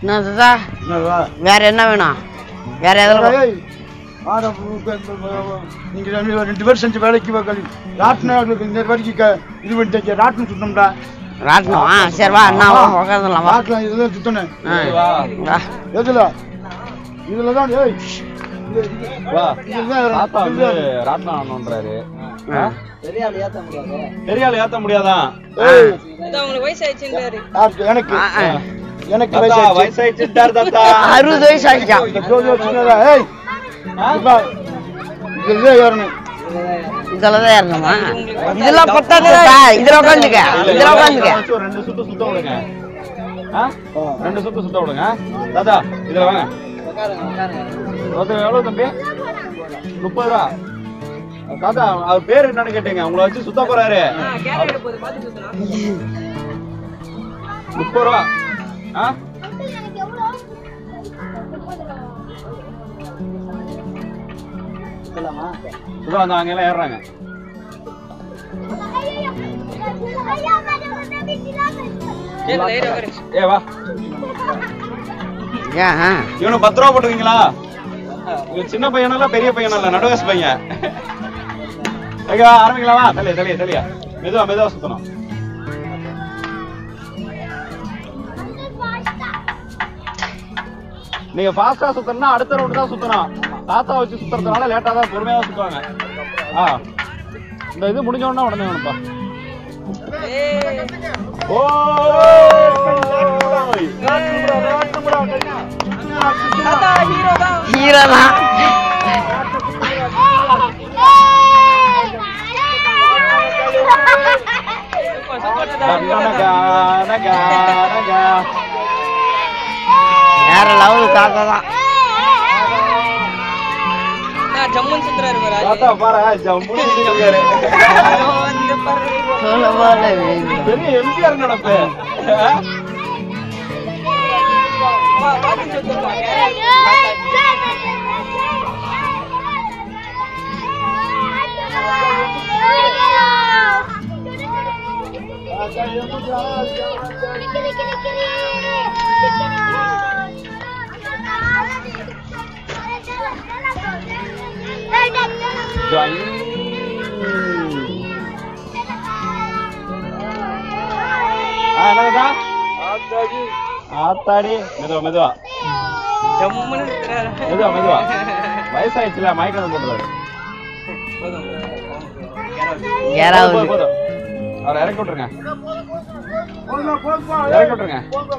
என்ன தாத்தா என்னவா வேற என்ன வேணும் வேற எதில் ஏய், ஆட, நீங்க ரெண்டு ரெண்டு பேரும் செஞ்ச வேலைக்கு வைக்கல ராட்டினம் இந்த வரைக்கும் க- இது பண்ணிட்டு ராட்டினம் சுத்தம்டா ராட்டணும் ஆ சரி வா என்ன உட்காந்துலாம் வா ராட்டினம் இதெல்லாம் சுத்தணும் ஆ வா எதுல இதுல தான் ஏய் இது- இது- வா இதுதான் தாத்தா வந்து இதுதான். ராட்டினம் ஆடணுன்றாரு ஆ. பெரிய ஆள் ஏத்த முடியாதான் ஏய், உங்களுக்கு வயசாயிடுச்சுன்றாரு யாருக்கு? எனக்கு ஆ, ஆ. எனக்கு தாத்தா வயசாச்சு வயசாயிடுச்சுட்டாரு தாத்தா அறுபது வயசு ஆகிச்சான் இந்த ஜோதி வச்சுனதா ஏய் இப்ப இதுல ஏறணும் இதில் தான் ஏறணுமா இதெல்லாம் பத்தாது தாத்தா இதில் உட்காந்துக்க இதில் உட்காந்துக்க வச்சு ஒரு ரெண்டு சுத்து சுத்த விடுங்க ஆ? ரெண்டு சுத்து சுத்த விடுங்க தாத்தா இதுல வாங்க ஒருத்தர் எவ்வளவு தம்பி முப்பது ரூபா தாத்தா அவர் பேரு என்னன்னு கேட்டீங்க உங்களை வச்சு சுத்த போறாரு கேரளா போது பார்த்து சுத்தலாம் முப்பது ரூபா ஆ சுதா அந்த அங்க எல்லாம் ஏறுறாங்க கேரளா ஏறி உட்காரு ஏ வா ஏன் ஆ. இவனுக்கு பத்து ரூபா போட்டுவீங்களா இவன் சின்ன பையனா பெரிய பையனா இல்ல நடுவஸ் பையன் ஓகேவா ஆரம்பிக்கலாமா தலையா தலையா தலையா மெதுவா மெதுவா சுத்தணும் நீங்க ஃபாஸ்டா சுத்தணும்னா அடுத்த ரவுண்ட் தான் சுத்தணும் தாத்தா வச்சு சுத்துறதுனால லேட்டா தான் பொறுமையா தான் சுத்துவாங்க ஆ இந்த இது முடிஞ்ச உடனே உடனே வேணும்ப்பா ஏய் ஓ தாத்தா ஹீரோ தான் ஹீரோ தான் சூப்பர் சூப்பர் தாத்தா நகா நகா நகா வேற லெவல் தாத்தா தான் நான் ஜம்முன்னு சுத்துறாரு பாரு தாத்தா பாரு ஜம்முன்னு சுத்திட்டு வந்து பாரு சொல்ல போல வேண்டும். பெரிய எம்ஜிஆர் நடப்பு வா பார்த்து சுத்துறா ஆத்தாடி மெதுவா மெதுவா ஜம்முன்னு சுத்துறாரு மெதுவா மெதுவா வயசாயிடுச்சுல மயக்கம் போட்டுறாரு போதும் யாராவது போதும், போதும். அவரை இறக்கி விட்டுருங்க இறக்கி விட்டுருங்க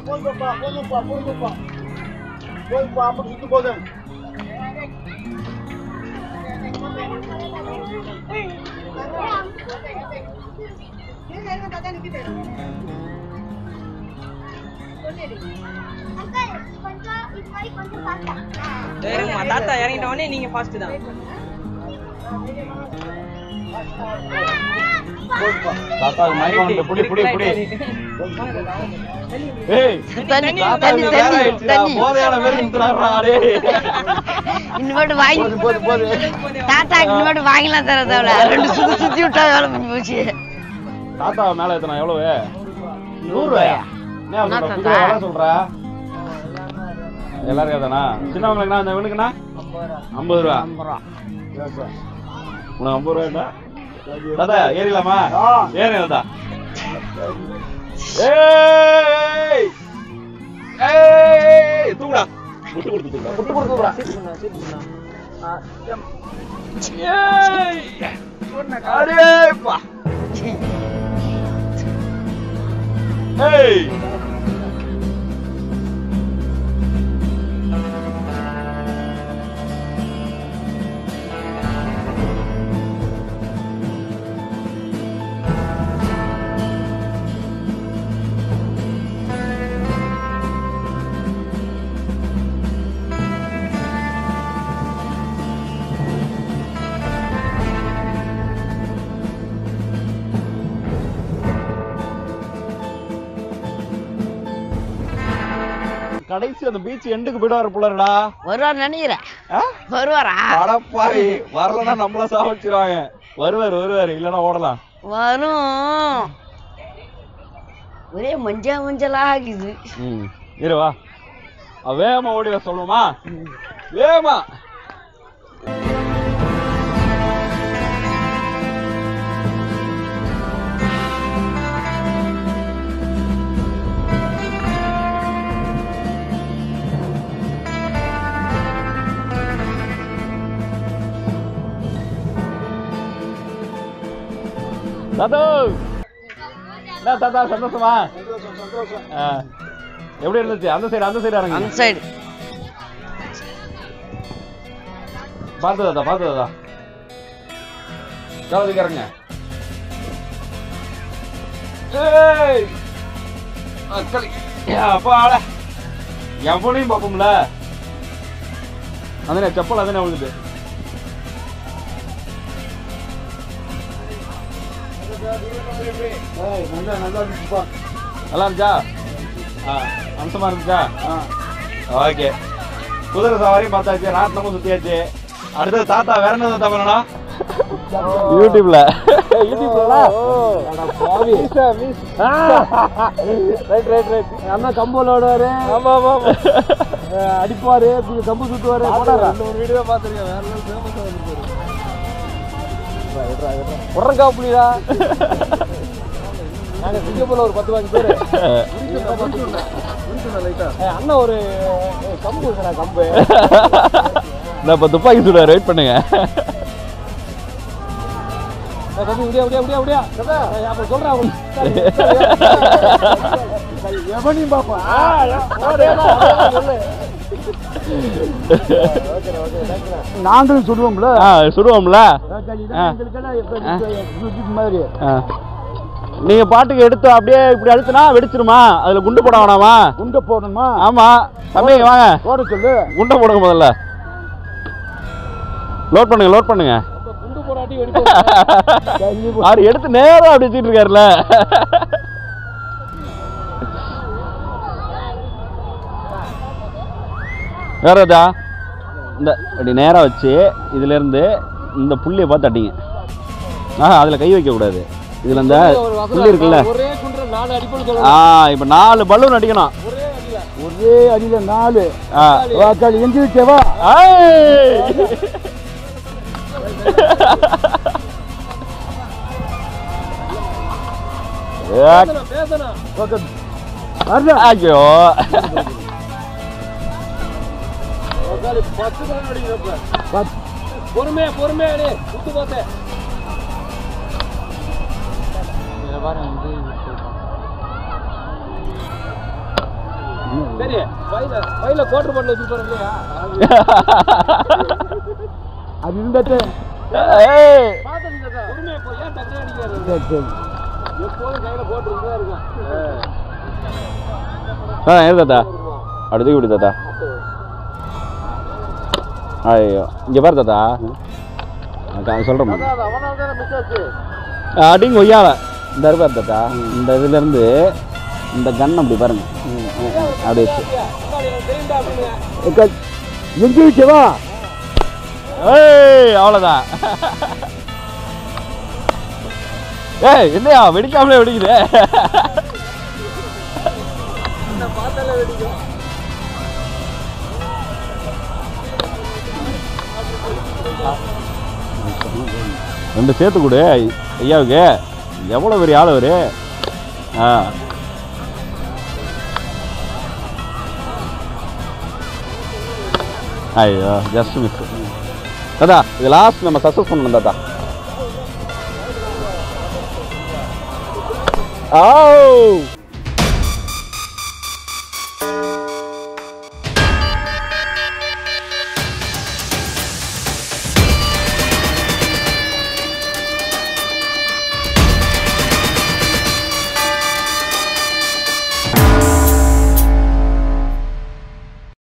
இறங்குமா தாத்தா இறங்கிட்ட உடனே நீங்க ஃபாஸ்ட் தான் தாத்தா மயக்கம் வந்து புடி புடி புடி ஏய் தண்ணி தாத்தா தண்ணி இங்க வேற தண்ணி ஆயிடுச்சுடா. தண்ணி போதையான மாதிரி சுத்துறாருடா, டேய். இனிமேட்டு வாங்கி போது போது தாத்தா இனிமேட்டு வாங்கிலாம் தர தேவையில்ல ரெண்டு சுத்தி சுத்தி விட்டா வேலை முடிஞ்சு போச்சு தாத்தா மேல எத்தனை எவ்வளவு நூறு ரூபாயா என்ன என்ன சொல்ற? தாத்தா? புது எவ்வளவு சொல்ற எல்லாரும் ஏதானா சின்னவங்களுக்கு அந்த இவனுக்குண்ணா ஐம்பது ரூபா ஐம்பது ரூபா உனக்கு ஐம்பது ரூபாய்டா தாத்தா ஏறிடலாமா ஆ. ஏறு தாத்தா ஏய் ஏய் தூக்குடா முட்டு கொடுத்து தூக்குடா முட்டு கொடுத்து தூக்குடா ஏய் அடேப்பா ஏய் கடைசி அந்த பீச் எண்டுக்கு போயிடுவாரு புள்ளடா வருவார் நினைக்கிறேன் வருவாரா அடப்பாவி வரலன்னா நம்மள சாவடிச்சிருவாங்க வருவாரு வருவாரு இல்லன்னா ஓடலாம் வரும் ஒரே மஞ்சள் மஞ்சளா ஆகுது ம் இரு வா அவ வேகமா ஓடி வர சொல்லுமா வேகமா தாத்தா என்ன தாத்தா சந்தோஷமா ஆ. எப்படி இருந்துச்சு அந்த சைடு அந்த சைடு இறங்க அந்த சைடு பார்த்து தாத்தா பார்த்து தாத்தா கவலைக்கு இறங்க ஏய் அக்களி அப்பா ஆள எவனையும் பார்ப்போம்ல அதனே செப்பல் அதனே விழுந்துட்டு ஏய், நல்லா நல்லா இருந்துச்சுப்பா நல்லா இருந்துச்சா ஆ அம்சமா இருந்துச்சா ஓகே குதிரை சவாரியும் பார்த்தாச்சு ராட்டினமும் சுத்தியாச்சு அடுத்தது தாத்தா வேற என்ன தாத்தா பண்ணணும் யூடியூப்ல யூடியூப்ல ரைட் ரைட் ரைட் அண்ணா கம்போல ஓடுவாரு ஆமா ஆமா அடிப்பாரு இப்படி கம்பு சுத்துவாரு போடாரா ஒரு வீடியோ பார்த்துருக்கேன் வேற லெவல் ஃபேமஸா இருந்துச்சு உரங்கா புள்ளியா நாங்க சிங்கப்பூர்ல ஒரு பத்து பாஞ்சு பேரு ஏய், அண்ணா ஒரு ஏய், கம்பு இருக்குடா, கம்பு நான் இப்போ துப்பாக்கி சுடுவார் வெயிட் பண்ணுங்க ஏய், கம்பு விடியா விடியா விடியா விடியா ஏய், அப்ப சொல்றேன் எவனையும் பாப்பா நாங்களும் சுடுவோம்ல ஆ சுடுவோம்ல ஆ. மாதிரி ஆ. நீங்க பாட்டுக்கு எடுத்து அப்படியே இப்படி அழுத்துனா வெடிச்சிருமா அதுல குண்டு போட வேணாமா உண்டை போடணுமா ஆமா தம்பி வாங்க போட சொல்லு குண்டை போடுங்க முதல்ல லோட் பண்ணுங்க லோட் பண்ணுங்க குண்டு போடாட்டி வெடிப்போம் அவர் எடுத்து நேரா அப்படி வச்சுட்டு இருக்காருல்ல வேற ஏதா இந்த அப்படி நேரா வச்சு இதுல இருந்து இந்த புள்ளியை பார்த்து அடிங்க ஆ அதுல கை வைக்க கூடாது இதுல இந்த புள்ளி இருக்குல்ல ஒரே குண்டு நாலு அடிப்படை ஆ இப்போ நாலு பலூன் அடிக்கணும் ஒரே அடியில நாலு ஆ வாக்காளி எங்க வச்சவா ஐய்! ஏக். ஐயோ பொறுமையா பொறுமையா அடி குத்து பார்த்தேன் சரி வயல வயல கோட்டர் பண்ணல வச்சு போறோம் இல்லையா அது இருந்தது ஏய். பொறுமையா போ ஏன் டக்குனு அடிக்கிறது எப்போதும் கையில போட்டு இருந்தா இருக்கும் ஆ ஏன் தாத்தா அப்படி தூக்கி விடு தாத்தா ஐயோ இங்க பாரு தாத்தா நான் சொல்கிறேன் அவனால தானே மிஸ் ஆச்சு அடிங்க ஒய்யால இந்த இருப்பார் தாத்தா இந்த இதுல இருந்து இந்த கன் அப்படி பாருங்க அப்படி வச்சு தெரியுண்டா அப்படின்னு எங்க வச்சவா ஏய் அவ்வளோதான் ஏய் இல்லையா வெடிக்காமலே வெடிக்குது பார்த்தாலே வெடிக்கும் ரெண்டு சேர்த்து கொடு ஐ- ஐயாவுக்கு எவ்வளோ பெரிய ஆள் அவரு ஆ ஐயோ ஜஸ்ட் மிஸ் தாத்தா இது லாஸ்ட் நம்ம சக்ஸஸ் பண்ணணும் தாத்தா ஓ